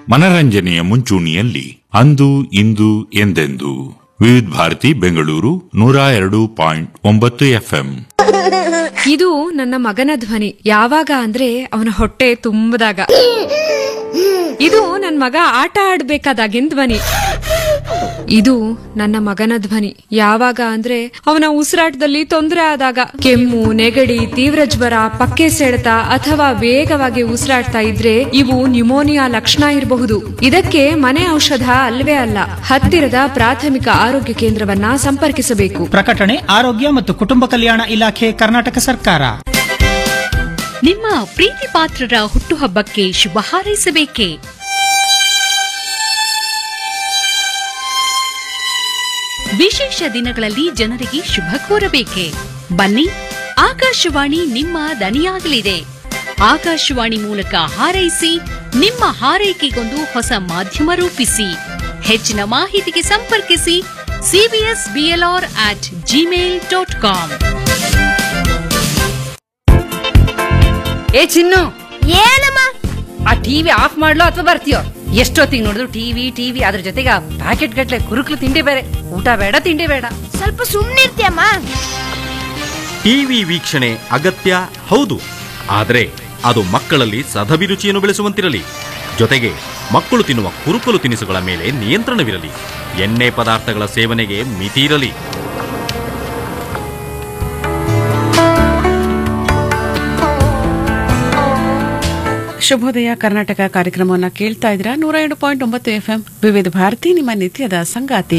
ಮನರಂಜನೆಯ ಮುಂಚೂಣಿಯಲ್ಲಿ ಅಂದು ಇಂದು ಎಂದೆಂದು ವಿವಿಧ ಭಾರತಿ ಬೆಂಗಳೂರು ನೂರ ಎರಡು ಪಾಯಿಂಟ್ ಒಂಬತ್ತು ಎಫ್ಎಂ ಇದು ನನ್ನ ಮಗನ ಧ್ವನಿ ಯಾವಾಗ ಅಂದ್ರೆ ಅವನ ಹೊಟ್ಟೆ ತುಂಬದಾಗ ಇದು ನನ್ನ ಮಗ ಆಟ ಆಡ್ಬೇಕಾದಾಗಿನ ಧ್ವನಿ ಇದು ನನ್ನ ಮಗನ ಧ್ವನಿ ಯಾವಾಗ ಅಂದ್ರೆ ಅವನ ಉಸಿರಾಟದಲ್ಲಿ ತೊಂದರೆ ಆದಾಗ ಕೆಮ್ಮು ನೆಗಡಿ ತೀವ್ರ ಜ್ವರ ಪಕ್ಕೆ ಸೆಳೆತ ಅಥವಾ ವೇಗವಾಗಿ ಉಸಿರಾಡ್ತಾ ಇದ್ರೆ ಇವು ನ್ಯುಮೋನಿಯಾ ಲಕ್ಷಣ ಇರಬಹುದು ಇದಕ್ಕೆ ಮನೆ ಔಷಧ ಅಲ್ವೇ ಅಲ್ಲ ಹತ್ತಿರದ ಪ್ರಾಥಮಿಕ ಆರೋಗ್ಯ ಕೇಂದ್ರವನ್ನ ಸಂಪರ್ಕಿಸಬೇಕು ಪ್ರಕಟಣೆ ಆರೋಗ್ಯ ಮತ್ತು ಕುಟುಂಬ ಕಲ್ಯಾಣ ಇಲಾಖೆ ಕರ್ನಾಟಕ ಸರ್ಕಾರ ನಿಮ್ಮ ಪ್ರೀತಿ ಪಾತ್ರರ ಹುಟ್ಟುಹಬ್ಬಕ್ಕೆ ಶುಭ ಹಾರೈಸಬೇಕೇ ವಿಶೇಷ ದಿನಗಳಲ್ಲಿ ಜನರಿಗೆ ಶುಭ ಕೋರಬೇಕೆ ಬನ್ನಿ ಆಕಾಶವಾಣಿ ನಿಮ್ಮ ದನಿಯಾಗಲಿದೆ ಆಕಾಶವಾಣಿ ಮೂಲಕ ಹಾರೈಸಿ ನಿಮ್ಮ ಹಾರೈಕೆಗೊಂದು ಹೊಸ ಮಾಧ್ಯಮ ರೂಪಿಸಿ ಹೆಚ್ಚಿನ ಮಾಹಿತಿಗೆ ಸಂಪರ್ಕಿಸಿ CBS BLR at Gmail dot com ಏ ಚಿನ್ನು ಏನಮ್ಮ ಆ ಟಿವಿ ಆಫ್ ಮಾಡ್ಲೋ ಅಥವಾ ಬರ್ತೀಯೋ ಎಷ್ಟೊತ್ತಿಗೆ ನೋಡಿದ್ರು ಟಿವಿ ಟಿವಿ ಅದ್ರ ಜೊತೆಗೆ ಆ ಪ್ಯಾಕೆಟ್ ಗಟ್ಲೆ ಕುರುಕ್ಲು ತಿಂಡಿ ಬೇರೆ ಊಟ ಬೇಡ ತಿಂಡಿ ಬೇಡ ಸ್ವಲ್ಪ ಸುಮ್ನಿರ್ತೀಯಮ್ಮ ಟಿವಿ ವೀಕ್ಷಣೆ ಅಗತ್ಯ ಹೌದು ಆದರೆ ಅದು ಮಕ್ಕಳಲ್ಲಿ ಸದಭಿರುಚಿಯನ್ನು ಬೆಳೆಸುವಂತಿರಲಿ ಜೊತೆಗೆ ಮಕ್ಕಳು ತಿನ್ನುವ ಕುರುಕಲು ತಿನಿಸುಗಳ ಮೇಲೆ ನಿಯಂತ್ರಣವಿರಲಿ ಎಣ್ಣೆ ಪದಾರ್ಥಗಳ ಸೇವನೆಗೆ ಮಿತಿ ಇರಲಿ ಶುಭೋದಯ ಕರ್ನಾಟಕ ಕಾರ್ಯಕ್ರಮವನ್ನು ಕೇಳ್ತಾ ಇದ್ದೀರಾ ನೂರ ಎರಡು ಪಾಯಿಂಟ್ ಒಂಬತ್ತು ಎಫ್ಎಂ ವಿವಿಧ ಭಾರತಿ ನಿಮ್ಮ ನಿತ್ಯದ ಸಂಗಾತಿ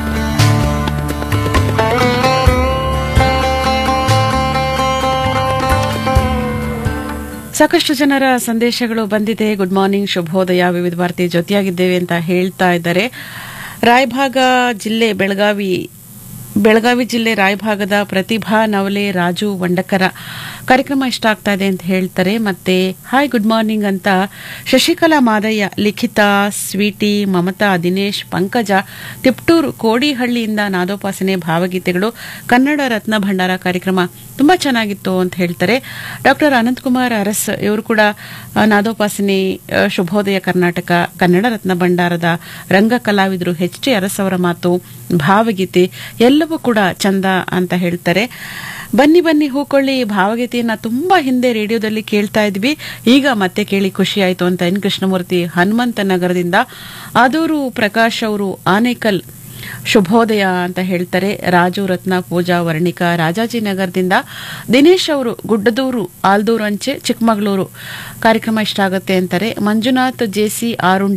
ಸಾಕಷ್ಟು ಜನರ ಸಂದೇಶಗಳು ಬಂದಿದೆ ಗುಡ್ ಮಾರ್ನಿಂಗ್ ಶುಭೋದಯ ವಿವಿಧ ಭಾರತಿ ಜೊತೆಯಾಗಿದ್ದೇವೆ ಅಂತ ಹೇಳ್ತಾ ಇದ್ದಾರೆ ರಾಯಭಾಗ ಜಿಲ್ಲೆ ಬೆಳಗಾವಿ ಬೆಳಗಾವಿ ಜಿಲ್ಲೆ ರಾಯಭಾಗದ ಪ್ರತಿಭಾ ನವಲೆ ರಾಜು ವಂಡಕರ ಕಾರ್ಯಕ್ರಮ ಇಷ್ಟ ಆಗ್ತಾ ಇದೆ ಅಂತ ಹೇಳ್ತಾರೆ ಮತ್ತೆ ಹಾಯ್ ಗುಡ್ ಮಾರ್ನಿಂಗ್ ಅಂತ ಶಶಿಕಲಾ ಮಾದಯ್ಯ ಲಿಖಿತಾ ಸ್ವೀಟಿ ಮಮತಾ ದಿನೇಶ್ ಪಂಕಜ ತಿಪ್ಟೂರು ಕೋಡಿಹಳ್ಳಿಯಿಂದ ನಾದೋಪಾಸನೆ ಭಾವಗೀತೆಗಳು ಕನ್ನಡ ರತ್ನ ಭಂಡಾರ ಕಾರ್ಯಕ್ರಮ ತುಂಬಾ ಚೆನ್ನಾಗಿತ್ತು ಅಂತ ಹೇಳ್ತಾರೆ ಡಾಕ್ಟರ್ ಅನಂತಕುಮಾರ್ ಅರಸ್ ಇವರು ಕೂಡ ಆ, ನಾದೋಪಾಸನೆ ಆ, ಶುಭೋದಯ ಕರ್ನಾಟಕ ಕನ್ನಡ ರತ್ನ ಭಂಡಾರದ ರಂಗ ಕಲಾವಿದರು ಎಚ್ ಟಿ ಅರಸ್ ಅವರ ಮಾತು ಭಾವಗೀತೆ ಎಲ್ಲವೂ ಕೂಡ ಚಂದ ಅಂತ ಹೇಳ್ತಾರೆ ಬನ್ನಿ ಬನ್ನಿ ಹೂಕೊಳ್ಳಿ ಭಾವಗೀತೆಯನ್ನ ತುಂಬಾ ಹಿಂದೆ ರೇಡಿಯೋದಲ್ಲಿ ಕೇಳ್ತಾ ಇದ್ವಿ ಈಗ ಮತ್ತೆ ಕೇಳಿ ಖುಷಿ ಆಯ್ತು ಅಂತ ಎನ್ ಕೃಷ್ಣಮೂರ್ತಿ ಹನುಮಂತ ನಗರದಿಂದ ಆದೂರು ಪ್ರಕಾಶ್ ಅವರು ಆನೇಕಲ್ ಶುಭೋದಯ ಅಂತ ಹೇಳ್ತಾರೆ ರಾಜು ರತ್ನ ಪೂಜಾ ವರ್ಣಿಕಾ ರಾಜಾಜಿನಗರದಿಂದ ದಿನೇಶ್ ಅವರು ಗುಡ್ಡದೂರು ಆಲ್ದೂರು ಅಂಚೆ ಚಿಕ್ಕಮಗಳೂರು ಕಾರ್ಯಕ್ರಮ ಇಷ್ಟ ಆಗುತ್ತೆ ಅಂತಾರೆ ಮಂಜುನಾಥ್ ಜೆಸಿ ಆರುಂಡಿ